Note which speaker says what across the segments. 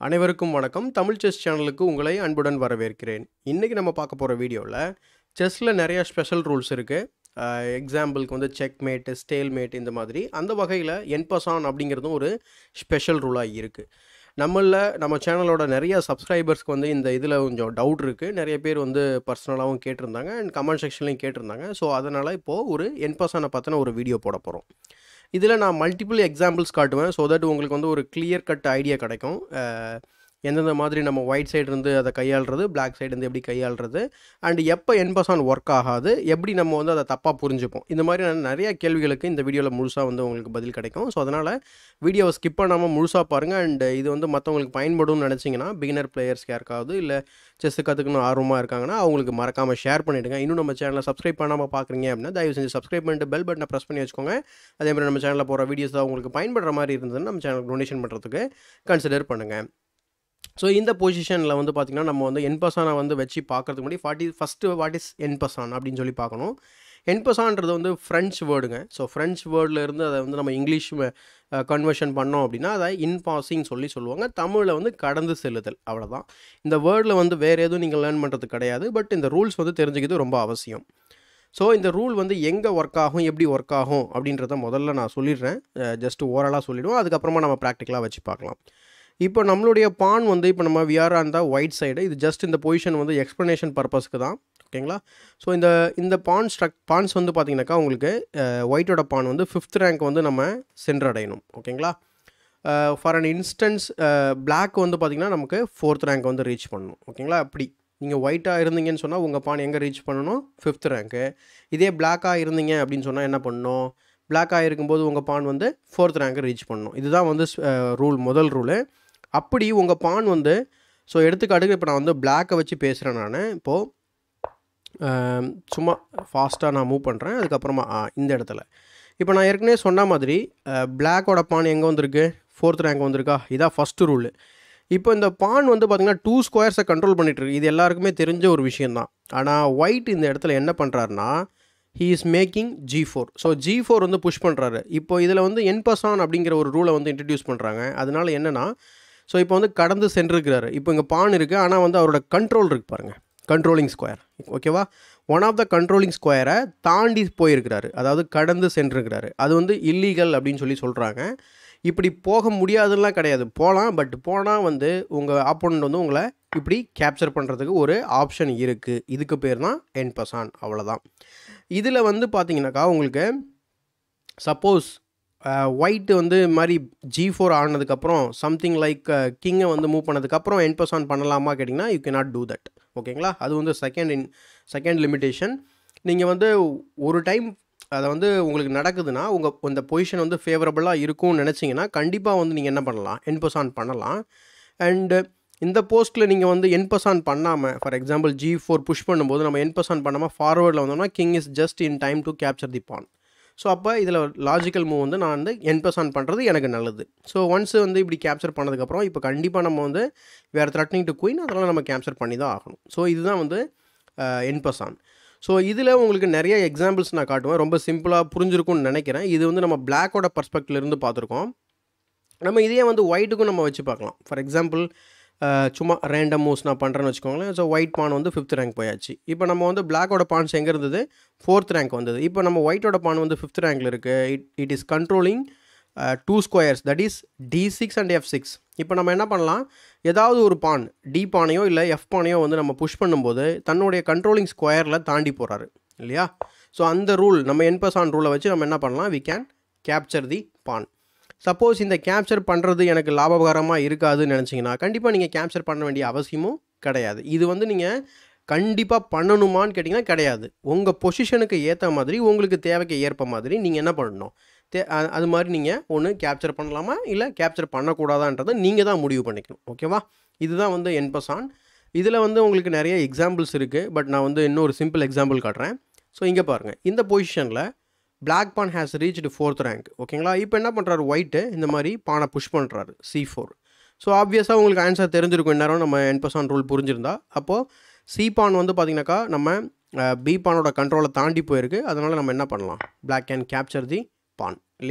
Speaker 1: அனைவருக்கும் வணக்கம் தமிழ் செஸ் சேனலுக்கு உங்களை அன்புடன் வரவேற்கிறேன் இன்றைக்கி நம்ம பார்க்க போகிற வீடியோவில் செஸ்ஸில் நிறைய ஸ்பெஷல் ரூல்ஸ் இருக்குது எக்ஸாம்பிளுக்கு வந்து செக் மேட்டு ஸ்டேல் மேட் இந்த மாதிரி அந்த வகையில் என்பசான் அப்படிங்கிறதும் ஒரு ஸ்பெஷல் ரூலாக இருக்குது நம்மளில் நம்ம சேனலோட நிறைய சப்ஸ்கிரைபர்ஸ்க்கு வந்து இந்த இதில் கொஞ்சம் டவுட் இருக்குது நிறைய பேர் வந்து பர்சனலாகவும் கேட்டிருந்தாங்க அண்ட் கமெண்ட் செக்ஷன்லையும் கேட்டிருந்தாங்க ஸோ அதனால் இப்போது ஒரு என்பசானை பற்றின ஒரு வீடியோ போட போகிறோம் இதில் நான் மல்டிபிள் எக்ஸாம்பிள்ஸ் காட்டுவேன் ஸோ தட் உங்களுக்கு வந்து ஒரு கிளியர் கட் ஐடியா கிடைக்கும் அஹ், எந்தெந்த மாதிரி நம்ம ஒயிட் சைடு இருந்து அதை கையாளுறது பிளாக் சைடு இருந்து எப்படி கையாளுறது அண்ட் எப்போ என்பசான் ஒர்க் ஆகாது எப்படி நம்ம வந்து அதை தப்பாக புரிஞ்சுப்போம் இந்த மாதிரி நான் நிறைய கேள்விகளுக்கு இந்த வீடியோவில் முழுசாக வந்து உங்களுக்கு பதில் கிடைக்கும் ஸோ அதனால் வீடியோவை ஸ்கிப் பண்ணாமல் முழுசாக பாருங்கள் அண்ட் இது வந்து மற்றவங்களுக்கு பயன்படும்னு நினச்சிங்கன்னா பிகினர் பிளேயர்ஸ் யாருக்காவது இல்லை செஸ் கற்றுக்கணும் ஆர்வமாக இருக்காங்கன்னா அவங்களுக்கு மறக்காமல் ஷேர் பண்ணிவிடுங்க இன்னும் நம்ம சேனலை சப்ஸ்கிரைப் பண்ணாமல் பார்க்குறீங்க அப்படின்னா தயவு செஞ்சு சப்ஸ்கிரைப் பண்ணிட்டு பெல் பட்டனை ப்ரெஸ் பண்ணி வச்சுக்கோங்க அதே மாதிரி நம்ம சேனலில் போகிற வீடியோஸ் தான் உங்களுக்கு பயன்படுற மாதிரி இருந்ததுன்னா நம்ம சேனலுக்கு டொனேஷன் பண்ணுறதுக்கு கன்சிடர் பண்ணுங்கள் ஸோ இந்த பொசிஷனில் வந்து பார்த்திங்கன்னா நம்ம வந்து என்பசானை வந்து வச்சு பார்க்கறதுக்கு முன்னாடி forty first what is en passant அப்படின்னு சொல்லி பார்க்கணும் என்பசான்றது வந்து ஃப்ரெஞ்ச் வேர்டுங்க ஸோ ஃப்ரெஞ்ச் வேர்டில் இருந்து அதை வந்து நம்ம இங்கிலீஷ் கன்வர்ஷன் பண்ணோம் அப்படின்னா அதை இன்பாசிங் சொல்லி சொல்லுவாங்க தமிழில் வந்து கடந்து செல்லுதல் அவ்வளோதான் இந்த வேர்டில் வந்து வேறு எதுவும் நீங்கள் லேர்ன் பண்ணுறது கிடையாது பட் இந்த ரூல்ஸ் வந்து தெரிஞ்சுக்கிறது ரொம்ப அவசியம் ஸோ இந்த ரூல் வந்து எங்கே ஒர்க் ஆகும் எப்படி ஒர்க் ஆகும் அப்படின்றத முதல்ல நான் சொல்லிடுறேன் ஜஸ்ட் ஓரலாக சொல்லிவிடுவோம் அதுக்கப்புறமா நம்ம ப்ராக்டிக்கலாக வச்சு பார்க்கலாம் இப்போ நம்மளுடைய பான் வந்து இப்போ நம்ம விஆர் அந்த ஒயிட் சைடு இது ஜஸ்ட் இந்த பொசிஷன் வந்து எக்ஸ்ப்ளனேஷன் பர்பஸ்க்கு தான் ஓகேங்களா ஸோ இந்த இந்த பான் ஸ்ட்ரக் பான்ஸ் வந்து பார்த்தீங்கன்னாக்கா உங்களுக்கு ஒயிட்டோட பான் வந்து ஃபிஃப்த் ரேங்க் வந்து நம்ம சென்றடையணும் ஓகேங்களா ஃபார் அன் இன்ஸ்டன்ஸ் பிளாக் வந்து பார்த்திங்கன்னா நமக்கு ஃபோர்த் ரேங்க் வந்து ரீச் பண்ணணும் ஓகேங்களா அப்படி நீங்கள் ஒயிட்டாக இருந்தீங்கன்னு சொன்னால் உங்கள் பான் எங்கே ரீச் பண்ணணும் ஃபிஃப்த் ரேங்க்கு இதே பிளாக்காக இருந்தீங்க அப்படின்னு சொன்னால் என்ன பண்ணணும் பிளாக்காக இருக்கும்போது உங்கள் பான் வந்து ஃபோர்த் ரேங்க்கை ரீச் பண்ணணும் இதுதான் வந்து ரூல் முதல் ரூலு அப்படி உங்கள் பான் வந்து ஸோ எடுத்துக்காட்டுக்கு இப்போ நான் வந்து பிளாக்கை வச்சு பேசுகிறேன் நான் இப்போது ஆம், சும்மா ஃபாஸ்ட்டாக நான் மூவ் பண்ணுறேன் அதுக்கப்புறமா ஆ, இந்த இடத்துல இப்போ நான் ஏற்கனவே சொன்ன மாதிரி பிளாக்கோட பான் எங்கே வந்திருக்கு ஃபோர்த் ரேங்க் வந்திருக்கா இதான் ஃபஸ்ட்டு ரூலு இப்போ இந்த பான் வந்து பார்த்திங்கன்னா டூ ஸ்கொயர்ஸை கண்ட்ரோல் பண்ணிகிட்ருக்கு இது எல்லாருக்குமே தெரிஞ்ச ஒரு விஷயந்தான் ஆனால் ஒயிட் இந்த இடத்துல என்ன பண்ணுறாருனா he is making G four so G four வந்து புஷ் பண்ணுறாரு இப்போ இதில் வந்து என்பசான் அப்படிங்கிற ஒரு ரூலை வந்து இன்ட்ரடியூஸ் பண்ணுறாங்க அதனால என்னென்னா ஸோ இப்போ வந்து கடந்து சென்றிருக்கிறாரு இப்போ இங்கே பான் இருக்குது ஆனால் வந்து அவரோட கண்ட்ரோல் இருக்கு பாருங்கள் கண்ட்ரோலிங் ஸ்கொயர் ஓகேவா ஒன் ஆஃப் த கண்ட்ரோலிங் ஸ்கொயரை தாண்டி போயிருக்கிறாரு அதாவது கடந்து சென்றிருக்கிறாரு அது வந்து இல்லீகல் அப்படின்னு சொல்லி சொல்கிறாங்க இப்படி போக முடியாதுலாம் கிடையாது போகலாம் பட் போனால் வந்து உங்கள் ஆப்போனண்ட் வந்து உங்களை இப்படி கேப்சர் பண்ணுறதுக்கு ஒரு ஆப்ஷன் இருக்குது இதுக்கு பேர் தான் என்பசான் அவ்வளோதான் இதில் வந்து பார்த்தீங்கன்னாக்கா உங்களுக்கு சப்போஸ் ஒயிட்டு வந்து இது மாதிரி ஜி ஃபோர் ஆனதுக்கப்புறம் சம்திங் லைக் கிங்கை வந்து மூவ் பண்ணதுக்கப்புறம் என்பசான் பண்ணலாமா கேட்டிங்கன்னா யூ cannot டூ தட் ஓகேங்களா அது வந்து செகண்ட் இன் செகண்ட் லிமிட்டேஷன் நீங்கள் வந்து ஒரு டைம் அதை வந்து உங்களுக்கு நடக்குதுன்னா உங்கள் இந்த பொசிஷன் வந்து ஃபேவரபுளாக இருக்கும்னு நினச்சிங்கன்னா கண்டிப்பாக வந்து நீங்கள் என்ன பண்ணலாம் என்பசான் பண்ணலாம் அண்டு இந்த போஸ்ட்டில் நீங்கள் வந்து என்பசான் பண்ணாமல் for example G four push பண்ணும்போது நம்ம என்பசான் பண்ணாமல் ஃபார்வர்டில் வந்தோம்னா king is just in time to capture the pawn so அப்போ இதில் லாஜிக்கல் மூவ் வந்து நான் வந்து என்பசான் பண்ணுறது எனக்கு நல்லது ஸோ ஒன்ஸ் வந்து இப்படி கேப்சர் பண்ணதுக்கப்புறம் இப்போ கண்டிப்பாக நம்ம வந்து வேறு த்ரெட்னிங் டு குயின் அதெல்லாம் நம்ம கேப்சர் பண்ணி தான் ஆகணும் ஸோ இதுதான் வந்து என்பசான் ஸோ இதில் உங்களுக்கு நிறைய எக்ஸாம்பிள்ஸ் நான் காட்டுவேன் ரொம்ப சிம்பிளாக புரிஞ்சிருக்கும்னு நினைக்கிறேன் இது வந்து நம்ம பிளாக்கோட பர்ஸ்பெக்டிவ்ல இருந்து பார்த்துருக்கோம் நம்ம இதே வந்து ஒயிட்டுக்கும் நம்ம வச்சு பார்க்கலாம் ஃபார் எக்ஸாம்பிள் சும்மா ரேண்டம் மூவ்ஸ் நான் பண்ணுறேன்னு வச்சுக்கோங்களேன் ஸோ ஒயிட் பான் வந்து ஃபிஃப்த் ரேங்க் போயாச்சு இப்போ நம்ம வந்து பிளாக்கோட பான்ஸ் எங்கே இருந்தது ஃபோர்த் ரேங்க் வந்தது இப்போ நம்ம ஒயிட்டோட பான் வந்து ஃபிஃப்த் ரேங்கில் இருக்குது it it is controlling two squares that is D six and F six இப்போ நம்ம என்ன பண்ணலாம் ஏதாவது ஒரு பான் டி பானையோ இல்லை எஃப் பானையோ வந்து நம்ம புஷ் பண்ணும்போது தன்னுடைய கண்ட்ரோலிங் ஸ்கொயரில் தாண்டி போகிறாரு இல்லையா ஸோ அந்த ரூல் நம்ம என்பசான் ரூலை வச்சு நம்ம என்ன பண்ணலாம் we can capture the pawn suppose இந்த கேப்சர் பண்ணுறது எனக்கு லாபகரமாக இருக்காதுன்னு நினச்சிங்கன்னா கண்டிப்பாக நீங்கள் கேப்சர் பண்ண வேண்டிய அவசியமும் கிடையாது இது வந்து நீங்கள் கண்டிப்பாக பண்ணணுமான்னு கேட்டிங்கன்னா கிடையாது உங்கள் பொசிஷனுக்கு ஏற்ற மாதிரி உங்களுக்கு தேவைக்கு ஏற்ப மாதிரி நீங்கள் என்ன பண்ணணும் தே அ- அது மாதிரி நீங்கள் ஒன்று கேப்சர் பண்ணலாமா இல்லை கேப்சர் பண்ணக்கூடாதான்றதை நீங்கள் தான் முடிவு பண்ணிக்கணும் ஓகேவா இதுதான் வந்து என்பசான் இதில் வந்து உங்களுக்கு நிறைய எக்ஸாம்பிள்ஸ் இருக்குது பட் நான் வந்து இன்னொரு சிம்பிள் எக்ஸாம்பிள் காட்டுறேன் ஸோ இங்கே பாருங்கள் இந்த பொசிஷனில் Black pawn has reached fourth rank ஓகேங்களா இப்போ என்ன பண்ணுறாரு ஒயிட்டு இந்த மாதிரி பானை புஷ் பண்ணுறாரு சி ஃபோர் ஸோ ஆப்வியஸாக உங்களுக்கு ஆன்சர் தெரிஞ்சிருக்கும் இந்நேரம் நம்ம என்பசான் ரூல் புரிஞ்சிருந்தா அப்போது சி பான் வந்து பார்த்தீங்கன்னாக்கா நம்ம பி பானோட கண்ட்ரோலை தாண்டி போயிருக்கு அதனால் நம்ம என்ன பண்ணலாம் Black can capture the pawn இல்லையா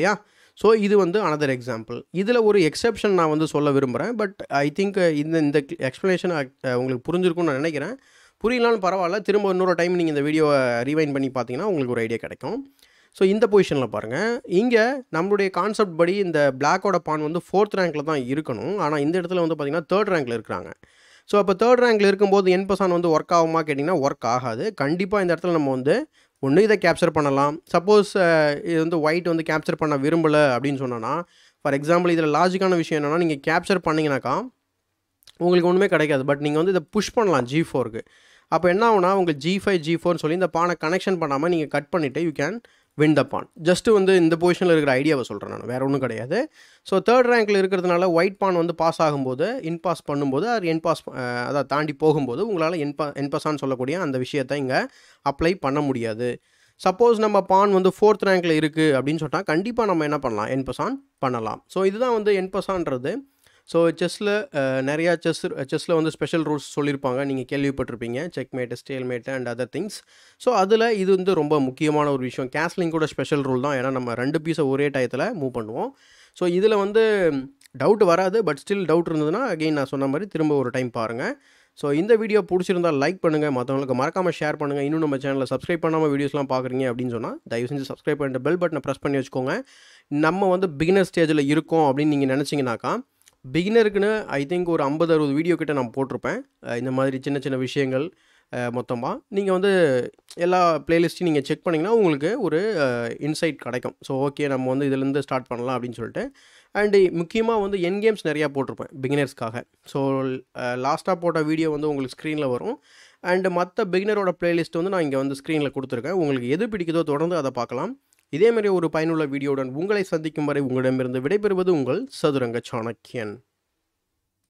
Speaker 1: ஸோ இது வந்து அனதர் எக்ஸாம்பிள் இதில் ஒரு எக்ஸெப்ஷன் நான் வந்து சொல்ல விரும்புகிறேன் பட் ஐ திங்க் இந்த இந்த எக்ஸ்ப்ளனேஷன் உங்களுக்கு புரிஞ்சிருக்கும்னு நான் நினைக்கிறேன் புரியலான்னு பரவாயில்ல திரும்ப இன்னொரு டைம் நீங்கள் இந்த வீடியோவை ரீவைண்ட் பண்ணி பார்த்தீங்கன்னா உங்களுக்கு ஒரு ஐடியா கிடைக்கும் ஸோ இந்த பொசிஷனில் பாருங்கள் இங்கே நம்மளுடைய கான்செப்ட் படி இந்த பிளாக்கோட பான் வந்து ஃபோர்த் ரேங்க்கில் தான் இருக்கணும் ஆனால் இந்த இடத்துல வந்து பார்த்திங்கன்னா தேர்ட் ரேங்க்கில் இருக்கிறாங்க ஸோ அப்போ தேர்ட் ரேங்க்கில் இருக்கும்போது என் பர்சன் வந்து ஒர்க் ஆகுமா கேட்டிங்கன்னா ஒர்க் ஆகாது கண்டிப்பாக இந்த இடத்துல நம்ம வந்து ஒன்று இதை கேப்சர் பண்ணலாம் சப்போஸ் இது வந்து ஒயிட் வந்து கேப்சர் பண்ண விரும்பலை அப்படின்னு சொன்னோன்னா ஃபார் எக்ஸாம்பிள் இதில் லாஜிக்கான விஷயம் என்னென்னா நீங்கள் கேப்சர் பண்ணிங்கனாக்கா உங்களுக்கு ஒன்றுமே கிடைக்காது பட் நீங்கள் வந்து இதை புஷ் பண்ணலாம் ஜி ஃபோருக்கு அப்போ என்ன ஆகுனா உங்கள் ஜி ஃபைவ் ஜி ஃபோர்னு சொல்லி இந்த பானை கனெக்ஷன் பண்ணாமல் நீங்கள் கட் பண்ணிவிட்டு you can win the pawn just வந்து இந்த பொசிஷனில் இருக்கிற ஐடியாவை சொல்கிறேன் நான் வேறு ஒன்றும் கிடையாது ஸோ தேர்ட் ரேங்க்கில் இருக்கிறதுனால ஒயிட் பான் வந்து பாஸ் ஆகும்போது இன் பாஸ் பண்ணும்போது அது என் பாஸ் அதை தாண்டி போகும்போது உங்களால் என் பா என் பாஸான்னு சொல்லக்கூடிய அந்த விஷயத்தை இங்கே அப்ளை பண்ண முடியாது சப்போஸ் நம்ம பான் வந்து ஃபோர்த் ரேங்க்கில் இருக்குது அப்படின்னு சொன்னால் கண்டிப்பாக நம்ம என்ன பண்ணலாம் என் பசான் பண்ணலாம் ஸோ இதுதான் வந்து என் பசான்றது ஸோ செஸ்ஸில் நிறையா செஸ் செஸ்ஸில் வந்து ஸ்பெஷல் ரூல்ஸ் சொல்லியிருப்பாங்க நீங்கள் கேள்விப்பட்டிருப்பீங்க checkmate stalemate and other things so அதில் இது வந்து ரொம்ப முக்கியமான ஒரு விஷயம் கேஸ்லிங் கூட ஸ்பெஷல் ரூல் தான் ஏன்னா நம்ம ரெண்டு பீஸை ஒரே டயத்தில் மூவ் பண்ணுவோம் ஸோ இதில் வந்து டவுட் வராது பட் ஸ்டில் டவுட் இருந்ததுன்னா அகெயின் நான் சொன்ன மாதிரி திரும்ப ஒரு டைம் பாருங்கள் ஸோ இந்த வீடியோ பிடிச்சிருந்தால் லைக் பண்ணுங்கள் மற்றவங்களுக்கு மறக்காமல் ஷேர் பண்ணுங்கள் இன்னும் நம்ம சேனலில் சப்ஸ்கிரைப் பண்ணாமல் வீடியோஸ்லாம் பார்க்குறீங்க அப்படின்னு சொன்னால் தயவு செஞ்சு சப்ஸ்கிரைப் பண்ணிட்டு பெல் பட்டனை ப்ரெஸ் பண்ணி வச்சுக்கோங்க நம்ம வந்து பிகினர் ஸ்டேஜில் இருக்கோம் அப்படின்னு நீங்கள் நினச்சிங்கனாக்கா பிகினருக்குன்னு ஐ திங்க் ஒரு ஐம்பது அறுபது வீடியோ கிட்ட நான் போட்டிருப்பேன் இந்த மாதிரி சின்ன சின்ன விஷயங்கள் மொத்தமாக நீங்கள் வந்து எல்லா பிளேலிஸ்ட்டையும் நீங்கள் செக் பண்ணிங்கன்னா உங்களுக்கு ஒரு இன்சைட் கிடைக்கும் ஸோ ஓகே நம்ம வந்து இதுலேருந்து ஸ்டார்ட் பண்ணலாம் அப்படின்னு சொல்லிட்டு அண்டு முக்கியமாக வந்து என் கேம்ஸ் நிறையா போட்டிருப்பேன் பிகினர்ஸ்க்காக ஸோ லாஸ்ட்டாக போட்ட வீடியோ வந்து உங்களுக்கு ஸ்க்ரீனில் வரும் அண்டு மற்ற பிகினரோட பிளேலிஸ்ட் வந்து நான் இங்கே வந்து ஸ்க்ரீனில் கொடுத்துருக்கேன் உங்களுக்கு எது பிடிக்குதோ தொடர்ந்து அதை பார்க்கலாம் இதேமாதிரி ஒரு பயனுள்ள வீடியோவுடன் உங்களை சந்திக்கும் வரை உங்களிடமிருந்து விடைபெறுவது உங்கள் சதுரங்க சாணக்கியன்